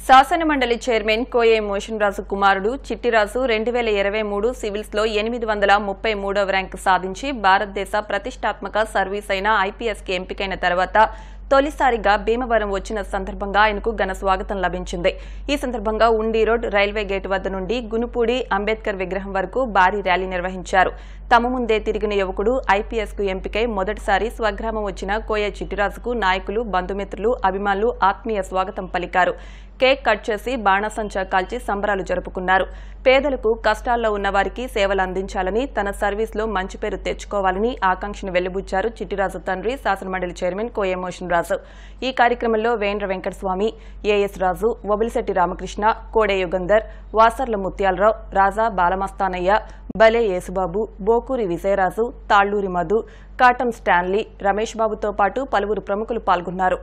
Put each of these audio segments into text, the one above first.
శాసనమండలి chairman కోయే motion రాజు కుమారుడు చిట్టిరాజు రెండు వేల ఇరవై మూడు సివిల్స్ లో ఎనిమిది వందల ముప్పై మూడవ ర్యాంకు సాధించి భారతదేశ ప్రతిష్టాత్మక సర్వీస్ అయిన ఐపీఎస్ కి ఎంపికైన తర్వాత తొలిసారిగా భీమవరం వచ్చిన సందర్భంగా ఆయనకు ఘన స్వాగతం లభించింది ఈ సందర్భంగా ఉండి రోడ్ రైల్వే గేటు వద్ద నుండి గునుపూడి అంబేద్కర్ విగ్రహం వరకు భారీ ర్యాలీ నిర్వహించారు తమ ముందే తిరిగిన యువకుడు ఐపీఎస్ కు ఎంపికై మొదటిసారి స్వగ్రామం వచ్చిన కోయ చిట్టిరాజుకు నాయకులు బంధుమిత్రులు అభిమానులు ఆత్మీయ స్వాగతం పలికారు కేక్ కట్ చేసి బాణసంచా కాల్చి సంబరాలు జరుపుకున్నారు పేదలకు కష్టాల్లో ఉన్న వారికి సేవలు అందించాలని తన సర్వీస్లో మంచి పేరు తెచ్చుకోవాలని ఆకాంక్షను వెళ్లిబుచ్చారు చిట్టిరాజు తండ్రి శాసనమండలి చైర్మన్ కోయమోషన్ రాజు ఈ కార్యక్రమంలో వేంద్ర వెంకటస్వామి ఏఎస్ రాజు వబిలిశెట్టి రామకృష్ణ కోడే యుగంధర్ వాసర్ల ముత్యాలరావు రాజా బాలమస్తానయ్య బలే యేసుబాబు బోకూరి విజయరాజు తాళ్లూరి మధు కాటం స్టాన్లీ రమేష్ బాబుతో పాటు పలువురు ప్రముఖులు పాల్గొన్నారు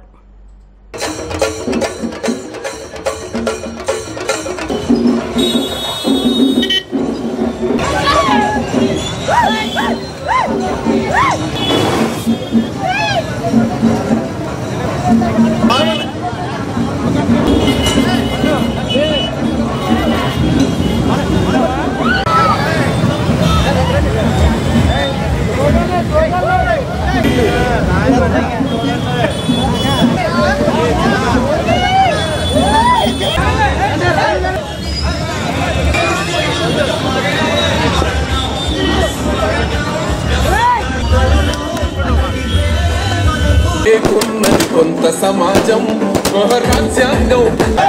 లేకున్నది కొంత సమాజం మహారాజ్యాంగం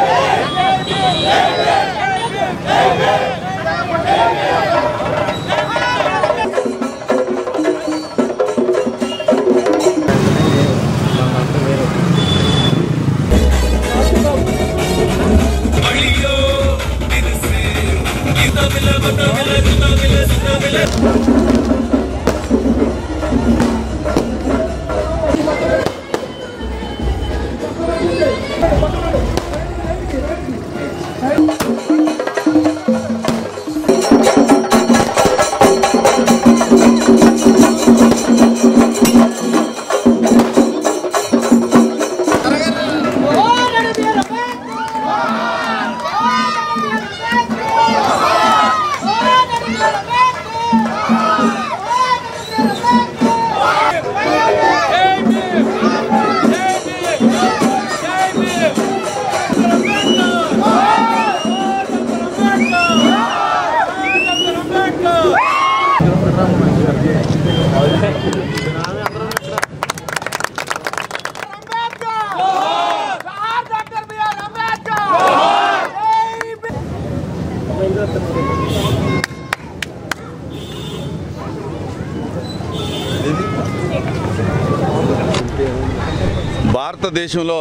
जोहार डॉक्टर बी आर अम्बेडकर భారతదేశంలో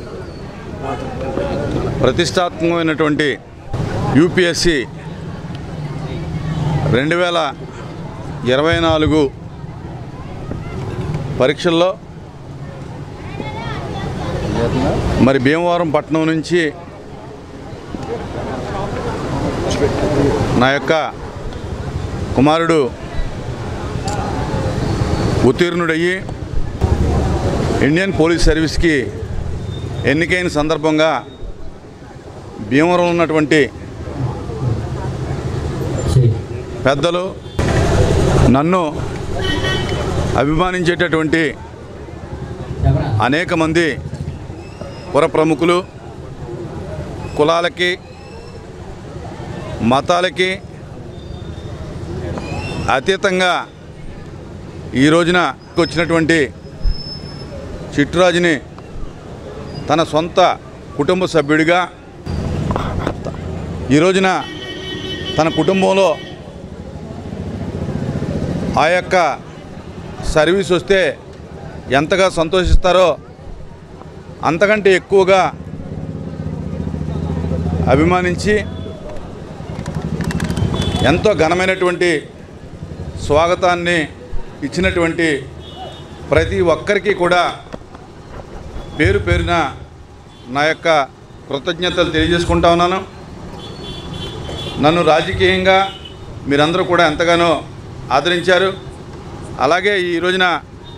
ప్రతిష్టాత్మకమైనటువంటి యూపీఎస్సి రెండు వేల ఇరవై నాలుగు పరీక్షల్లో మరి భీమవరం పట్టణం నుంచి నా యొక్క కుమారుడు ఉత్తీర్ణుడయ్యి ఇండియన్ పోలీస్ సర్వీస్కి ఎన్నికైన సందర్భంగా భీమవరం ఉన్నటువంటి పెద్దలు నన్ను అభిమానించేటటువంటి అనేక మంది పుర ప్రముఖులు కులాలకి మతాలకి అతీతంగా ఈ రోజున వచ్చినటువంటి చిట్టురాజుని తన సొంత కుటుంబ సభ్యుడిగా ఈ రోజున తన కుటుంబంలో ఆ యొక్క సర్వీస్ వస్తే ఎంతగా సంతోషిస్తారో అంతకంటే ఎక్కువగా అభిమానించి ఎంతో ఘనమైనటువంటి స్వాగతాన్ని ఇచ్చినటువంటి ప్రతి ఒక్కరికి కూడా పేరు పేరున నా యొక్క కృతజ్ఞతలు తెలియజేసుకుంటా ఉన్నాను నన్ను రాజకీయంగా మీరందరూ కూడా ఎంతగానో ఆదరించారు అలాగే ఈ రోజున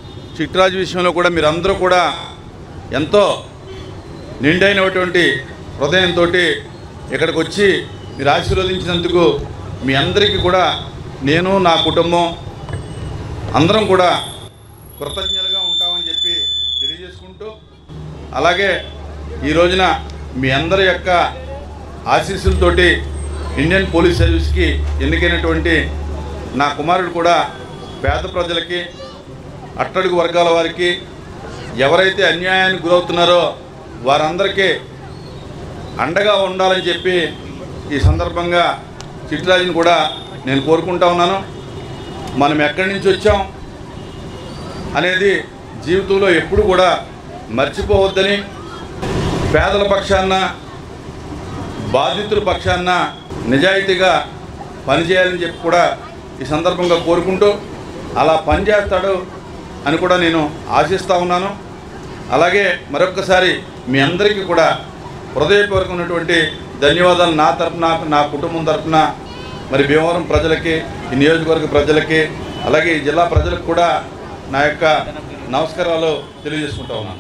చిట్రాజు విషయంలో కూడా మీరందరూ కూడా ఎంతో నిండైనటువంటి హృదయంతో ఇక్కడికి వచ్చి మీరు ఆశీర్వదించినందుకు మీ అందరికీ కూడా నేను నా కుటుంబం అందరం కూడా కృతజ్ఞులుగా ఉంటామని చెప్పి తెలియజేసుకుంటూ అలాగే ఈ రోజున మీ అందరి యొక్క ఆశీస్సులతోటి ఇండియన్ పోలీస్ సర్వీస్కి ఎన్నికైనటువంటి నా కుమారుడు కూడా పేద ప్రజలకి అట్టడుగు వర్గాల వారికి ఎవరైతే అన్యాయానికి గురవుతున్నారో వారందరికీ అండగా ఉండాలని చెప్పి ఈ సందర్భంగా చిట్టిరాజుని కూడా నేను కోరుకుంటా ఉన్నాను మనం ఎక్కడి నుంచి వచ్చాం అనేది జీవితంలో ఎప్పుడు కూడా మర్చిపోవద్దని పేదల పక్షాన బాధితుల పక్షాన నిజాయితీగా పనిచేయాలని చెప్పి కూడా ఈ సందర్భంగా కోరుకుంటూ అలా పనిచేస్తాడు అని కూడా నేను ఆశిస్తూ ఉన్నాను అలాగే మరొక్కసారి మీ అందరికీ కూడా హృదయపూర్వకమైనటువంటి ధన్యవాదాలు నా తరపున నా కుటుంబం తరపున మరి భీమవరం ప్రజలకి ఈ నియోజకవర్గ ప్రజలకి అలాగే ఈ జిల్లా ప్రజలకు కూడా నా యొక్క నమస్కారాలు తెలియజేసుకుంటా ఉన్నాను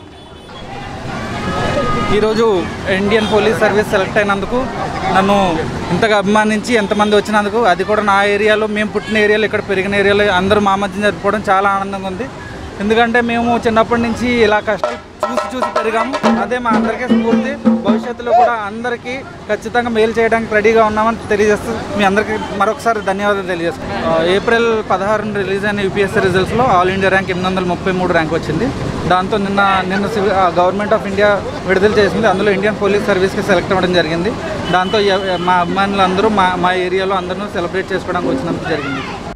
ఈరోజు ఇండియన్ పోలీస్ సర్వీస్ సెలెక్ట్ అయినందుకు నన్ను ఇంతగా అభిమానించి ఎంతమంది వచ్చినందుకు అది కూడా నా ఏరియాలో మేము పుట్టిన ఏరియాలో ఇక్కడ పెరిగిన ఏరియాలో అందరూ మా మధ్య జరుపుకోవడం చాలా ఆనందంగా ఉంది ఎందుకంటే మేము చిన్నప్పటి నుంచి ఇలా కష్టాలు చూసి చూసి పెరిగాము అదే మా అందరికీ స్ఫూర్తి భవిష్యత్తులో కూడా అందరికీ ఖచ్చితంగా మేలు చేయడానికి రెడీగా ఉన్నామని తెలియజేస్తూ మీ అందరికీ మరొకసారి ధన్యవాదాలు తెలియజేస్తాను ఏప్రిల్ పదహారున రిలీజ్ అయిన యూపీఎస్సీ రిజల్ట్స్లో ఆల్ ఇండియా ర్యాంక్ ఎనిమిది వందల ముప్పై మూడు ర్యాంక్ వచ్చింది దాంతో నిన్న నిన్న సివి- ఆ, గవర్నమెంట్ ఆఫ్ ఇండియా విడుదల చేసింది అందులో ఇండియన్ పోలీస్ సర్వీస్కి సెలెక్ట్ అవ్వడం జరిగింది దాంతో ఎవ- మా అభిమానులందరూ మా మా ఏరియాలో అందరూ సెలబ్రేట్ చేసుకోవడానికి వచ్చినందుకు జరిగింది